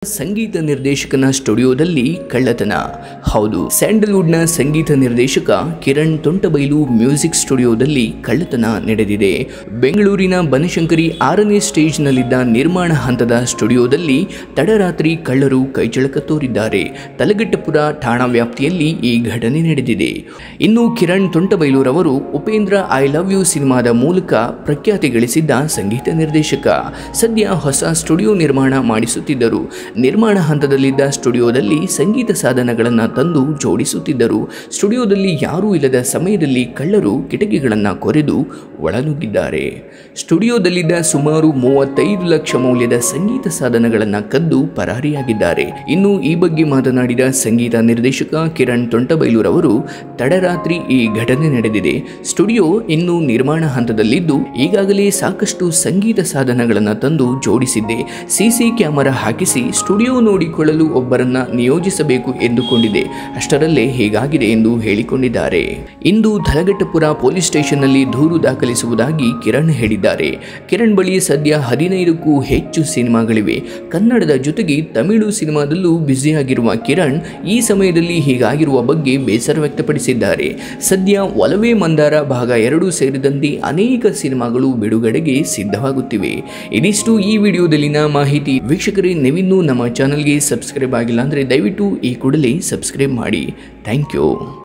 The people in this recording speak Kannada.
ಸಂಗೀತ ನಿರ್ದೇಶಕನ ಸ್ಟುಡಿಯೋದಲ್ಲಿ ಕಳ್ಳತನ ಹೌದು ಸ್ಯಾಂಡಲ್ವುಡ್ನ ಸಂಗೀತ ನಿರ್ದೇಶಕ ಕಿರಣ್ ತೊಂಟಬೈಲು ಮ್ಯೂಸಿಕ್ ಸ್ಟುಡಿಯೋದಲ್ಲಿ ಕಳ್ಳತನ ನಡೆದಿದೆ ಬೆಂಗಳೂರಿನ ಬನಶಂಕರಿ ಆರನೇ ಸ್ಟೇಜ್ನಲ್ಲಿದ್ದ ನಿರ್ಮಾಣ ಹಂತದ ಸ್ಟುಡಿಯೋದಲ್ಲಿ ತಡರಾತ್ರಿ ಕಳ್ಳರು ಕೈಚಳಕ ತೋರಿದ್ದಾರೆ ತಲಗಟ್ಟಪುರ ಠಾಣಾ ವ್ಯಾಪ್ತಿಯಲ್ಲಿ ಈ ಘಟನೆ ನಡೆದಿದೆ ಇನ್ನು ಕಿರಣ್ ತೊಂಟಬೈಲೂರವರು ಉಪೇಂದ್ರ ಐ ಲವ್ ಯು ಸಿನಿಮಾದ ಮೂಲಕ ಪ್ರಖ್ಯಾತಿ ಗಳಿಸಿದ್ದ ಸಂಗೀತ ನಿರ್ದೇಶಕ ಸದ್ಯ ಹೊಸ ಸ್ಟುಡಿಯೋ ನಿರ್ಮಾಣ ಮಾಡಿಸುತ್ತಿದ್ದರು ನಿರ್ಮಾಣ ಹಂತದಲ್ಲಿದ್ದ ಸ್ಟುಡಿಯೋದಲ್ಲಿ ಸಂಗೀತ ಸಾಧನಗಳನ್ನು ತಂದು ಜೋಡಿಸುತ್ತಿದ್ದರು ಸ್ಟುಡಿಯೋದಲ್ಲಿ ಯಾರೂ ಇಲ್ಲದ ಸಮಯದಲ್ಲಿ ಕಳ್ಳರು ಕಿಟಕಿಗಳನ್ನು ಕೊರೆದು ಒಳನುಗ್ಗಿದ್ದಾರೆ ಸ್ಟುಡಿಯೋದಲ್ಲಿದ್ದ ಸುಮಾರು ಮೂವತ್ತೈದು ಲಕ್ಷ ಮೌಲ್ಯದ ಸಂಗೀತ ಸಾಧನಗಳನ್ನು ಕದ್ದು ಪರಾರಿಯಾಗಿದ್ದಾರೆ ಇನ್ನು ಈ ಬಗ್ಗೆ ಮಾತನಾಡಿದ ಸಂಗೀತ ನಿರ್ದೇಶಕ ಕಿರಣ್ ತೊಂಟಬೈಲೂರವರು ತಡರಾತ್ರಿ ಈ ಘಟನೆ ನಡೆದಿದೆ ಸ್ಟುಡಿಯೋ ಇನ್ನು ನಿರ್ಮಾಣ ಹಂತದಲ್ಲಿದ್ದು ಈಗಾಗಲೇ ಸಾಕಷ್ಟು ಸಂಗೀತ ಸಾಧನಗಳನ್ನು ತಂದು ಜೋಡಿಸಿದ್ದೆ ಸಿಸಿ ಕ್ಯಾಮೆರಾ ಹಾಕಿಸಿ ಸ್ಟುಡಿಯೋ ನೋಡಿಕೊಳ್ಳಲು ಒಬ್ಬರನ್ನ ನಿಯೋಜಿಸಬೇಕು ಎಂದುಕೊಂಡಿದೆ ಅಷ್ಟರಲ್ಲೇ ಹೀಗಾಗಿದೆ ಎಂದು ಹೇಳಿಕೊಂಡಿದ್ದಾರೆ ಇಂದು ಧಲಘಟ್ಟಪುರ ಪೊಲೀಸ್ ಸ್ಟೇಷನ್ನಲ್ಲಿ ದೂರು ದಾಖಲಿಸುವುದಾಗಿ ಕಿರಣ್ ಹೇಳಿದ್ದಾರೆ ಕಿರಣ್ ಬಳಿ ಸದ್ಯ ಹದಿನೈದಕ್ಕೂ ಹೆಚ್ಚು ಸಿನಿಮಾಗಳಿವೆ ಕನ್ನಡದ ಜೊತೆಗೆ ತಮಿಳು ಸಿನಿಮಾದಲ್ಲೂ ಬ್ಯುಸಿಯಾಗಿರುವ ಕಿರಣ್ ಈ ಸಮಯದಲ್ಲಿ ಹೀಗಾಗಿರುವ ಬಗ್ಗೆ ಬೇಸರ ವ್ಯಕ್ತಪಡಿಸಿದ್ದಾರೆ ಸದ್ಯ ಒಲವೇ ಮಂದಾರ ಭಾಗ ಎರಡು ಸೇರಿದಂತೆ ಅನೇಕ ಸಿನಿಮಾಗಳು ಬಿಡುಗಡೆಗೆ ಸಿದ್ಧವಾಗುತ್ತಿವೆ ಇದಿಷ್ಟು ಈ ವಿಡಿಯೋದಲ್ಲಿನ ಮಾಹಿತಿ ವೀಕ್ಷಕರೇ ನೀವಿನ್ನೂ ನಮ್ಮ ಚಾನಲ್ಗೆ ಸಬ್ಸ್ಕ್ರೈಬ್ ಆಗಿಲ್ಲ ಅಂದರೆ ದಯವಿಟ್ಟು ಈ ಕೂಡಲೇ ಸಬ್ಸ್ಕ್ರೈಬ್ ಮಾಡಿ ಥ್ಯಾಂಕ್ ಯು